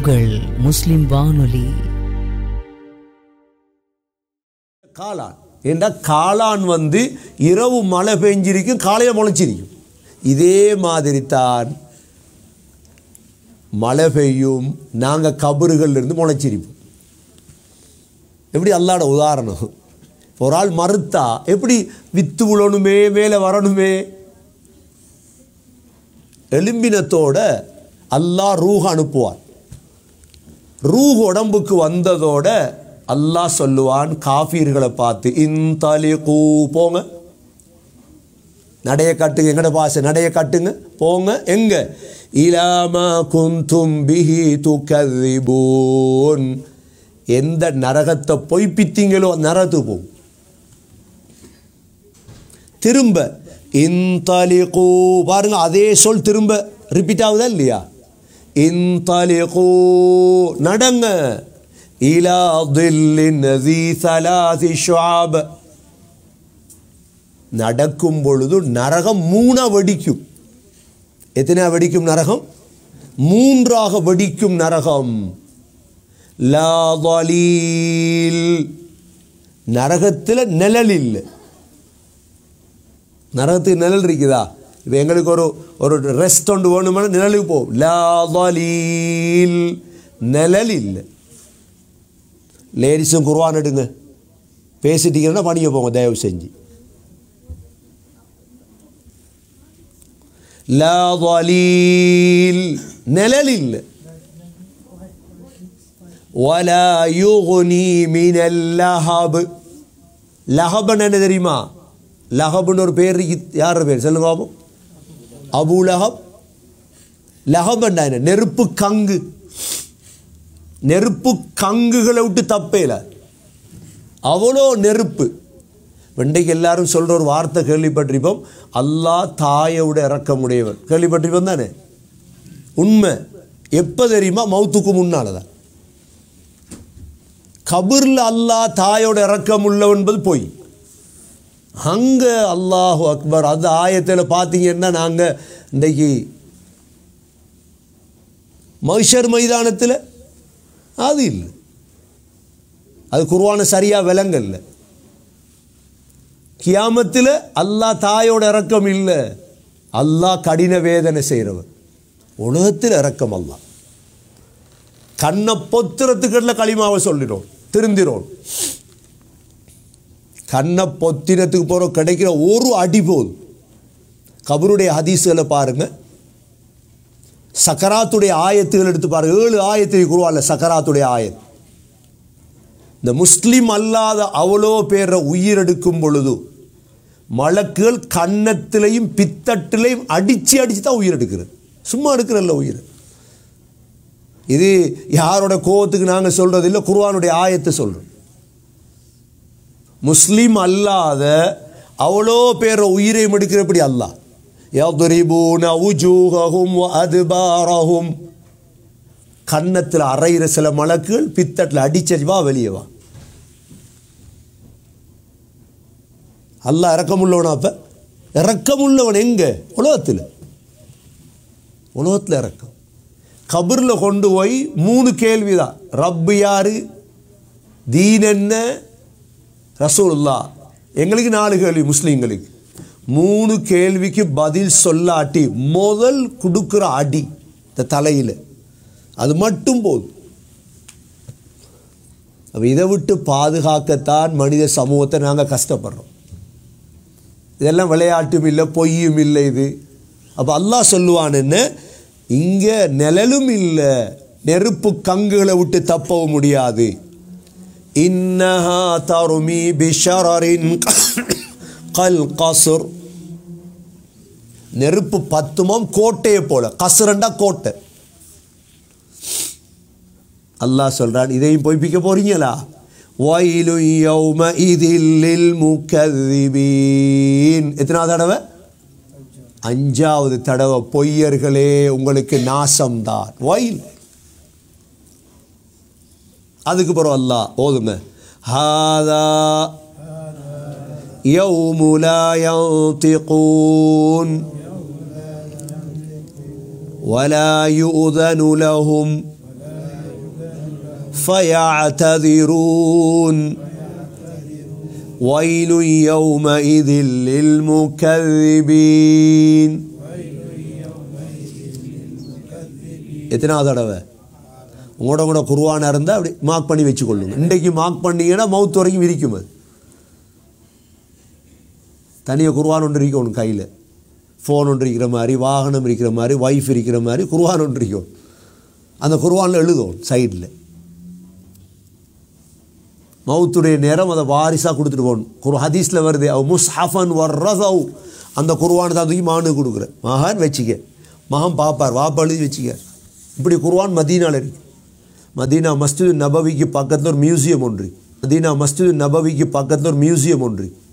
உங்கள் முஸ்லிம் வானொலி காளான் ஏண்டா காளான் வந்து இரவு மழை பெஞ்சிருக்கும் காலையில் முளைச்சிருக்கும் இதே மாதிரி தான் மழை பெய்யும் நாங்கள் கபறுகள்ல இருந்து முளைச்சிருப்போம் எப்படி அல்லாட உதாரணம் ஒரு ஆள் மறுத்தா எப்படி வித்து விழணுமே மேலே வரணுமே எலும்பினத்தோட அல்லாஹ் ரூஹ் அனுப்புவார் ரூஹ் உடம்புக்கு வந்ததோட அல்லாஹ் சொல்லுவான் காஃபீர்களை பார்த்து இந்தலிகூ போங்க நடைய காட்டுங்க எங்கட பாச நடைய காட்டுங்க போங்க எங்க இலாமா குந்தும் பிஹி துகதிபூன் எந்த நரகத்தை பொய்ப்பித்தீங்களோ அந்த நரகத்துக்கு போகும் திரும்ப இந்தலிகூ பாருங்க அதே சொல் திரும்ப ரிப்பீட் ஆகுதா இல்லையா இந்தலிகூ நடங்க இலா தில்லின் ذي ثلاث شعاب நடக்கும் பொழுது நரகம் மூணா வெடிக்கும் எத்தனை வெடிக்கும் நரகம் மூன்றாக வெடிக்கும் நரகம் லா ضليل நரகத்தில் நிழல் இல்லை நரகத்துக்கு நிழல் இருக்குதா இப்போ எங்களுக்கு ஒரு ஒரு ரெஸ்ட் ஒன்று வேணுமான நிழலுக்கு போகும் லா ضليل நிழல் இல்லை லேடிஸும் குர்வான் எடுங்க பேசிட்டீங்கன்னா பணிய போங்க தயவு செஞ்சு லா ضليل நிழல் இல்லை ولا يغني من اللهب லஹப்னு என்ன தெரியுமா லஹப்னு ஒரு பேர் இருக்கு. யார் பேர் சொல்லுங்க பாப்போம் அபு லஹப் லஹப்னா என்ன நெருப்பு கங்கு நெருப்பு கங்குகளை விட்டு தப்பேல அவ்வளோ நெருப்பு இன்றைக்கு எல்லாரும் சொல்கிற ஒரு வார்த்தை கேள்விப்பட்டிருப்போம் அல்லாஹ் தாயோட இறக்கமுடையவன் கேள்விப்பட்டிருப்போம் தானே உண்மை எப்போ தெரியுமா மௌத்துக்கு முன்னால தான் கபூரில் அல்லாஹ் தாயோட இறக்கம் உள்ளவன் என்பது பொய் அங்கே அல்லாஹு அக்பர் அந்த ஆயத்தில் பார்த்தீங்கன்னா நாங்கள் இன்றைக்கு மகிஷர் மைதானத்தில் அது இல்லை அது குருவான சரியாக விலங்கல்ல கியாமத்தில் அல்லாஹ் தாயோட இறக்கம் இல்லை அல்லாஹ் கடின வேதனை செய்கிறவன் உலகத்தில் இறக்கம் அல்லாஹ் கண்ணை பொத்துறதுக்குள்ள களிமாவை சொல்லிடும் திருந்திரோம் கண்ணை பொத்தினத்துக்கு போகிற கிடைக்கிற ஒரு அடி போதும் கபருடைய ஹதீஸுகளை பாருங்க சக்கராத்துடைய ஆயத்துகள் எடுத்து பாருங்க ஏழு ஆயத்தை குருவால சக்கராத்துடைய ஆயத் இந்த முஸ்லீம் அல்லாத அவ்வளோ பேரை உயிரெடுக்கும் பொழுது மலக்குகள் கன்னத்திலையும் பித்தட்டிலையும் அடித்து அடித்து தான் உயிர் எடுக்கிறது சும்மா எடுக்கிறல்ல உயிர் இது யாரோட கோவத்துக்கு நாங்கள் சொல்கிறது இல்லை குர்ஆனுடைய ஆயத்தை சொல்கிறோம் முஸ்லீம் அல்லாத அவ்வளோ பேரை உயிரை எடுக்கிறபடி அல்லாஹ் يضربون وجوههم وأدبارهم கன்னத்தில் அரைகிற சில மலக்குகள் பித்தட்டில் அடிச்சடி வா வெளியே வா அல்லாஹ் இறக்கமுள்ளவனா அப்ப இறக்கமுள்ளவன் எங்க உலகத்தில் உலகத்தில் இறக்கம் கபரில் கொண்டு போய் மூணு கேள்வி தான் ரப்பு யாரு தீன் என்ன ரசூலுல்லா எங்களுக்கு நாலு கேள்வி முஸ்லீம்களுக்கு மூணு கேள்விக்கு பதில் சொல்லாட்டி முதல் கொடுக்குற அடி இந்த தலையில் அது மட்டும் போதும் அப்போ இதை விட்டு பாதுகாக்கத்தான் மனித சமூகத்தை நாங்கள் கஷ்டப்படுறோம் இதெல்லாம் விளையாட்டும் இல்லை பொய்யும் இல்லை இது அப்போ அல்லாஹ் சொல்லுவான் என்ன இங்கே நிழலும் இல்லை நெருப்பு கங்குகளை விட்டு தப்பவும் முடியாது இன்னஹா தருமி பிஷரின் கல் கசுர் நெருப்பு பத்துமம் கோட்டையை போல கசுரண்டா கோட்டை அல்லாஹ் சொல்றான் இதையும் பொய்ப்பிக்க போறீங்களா வயலு யௌம இதில் முக்கதிபீன் எத்தனாவது தடவை அஞ்சாவது தடவை பொய்யர்களே உங்களுக்கு நாசம்தான் வயல் அதுக்கு பிறகு அல்லாஹ் ஓதுங்க ஹாதா يوم لا ينطقون ولا يؤذن لهم فيعتذرون ويل يومئذ للمكذبين எத்தனாவது தடவை உங்களோட கூட குருவானா இருந்தால் அப்படி மார்க் பண்ணி வச்சுக்கொள்ளுங்க இன்றைக்கு மார்க் பண்ணீங்கன்னா மவுத் வரைக்கும் இருக்கும் அது தனியாக குருவான் ஒன்று இருக்கணும் கையில் ஃபோன் ஒன்று இருக்கிற மாதிரி வாகனம் இருக்கிற மாதிரி வைஃப் இருக்கிற மாதிரி குருவான் ஒன்று இருக்கும் அந்த குருவானில் எழுதும் சைடில் மவுத்துடைய நேரம் அதை வாரிசாக கொடுத்துட்டு போகணும் குரு ஹதீஸில் வருது அவ் முஸ்ஹஃபன் வர்ரதவ் அந்த குருவானை தான் தூக்கி மகனுக்கு கொடுக்குறேன் மகன் வச்சுக்க மகன் பார்ப்பார் வாப்பா எழுதி வச்சுக்க இப்படி குருவான் மதீனாவில் இருக்கு மதீனா மஸ்ஜித் நபவிக்கு பக்கத்தில் ஒரு மியூசியம் ஒன்று மதீனா மஸ்ஜித் நபவிக்கு பக்கத்தில் ஒரு மியூசியம் ஒன்று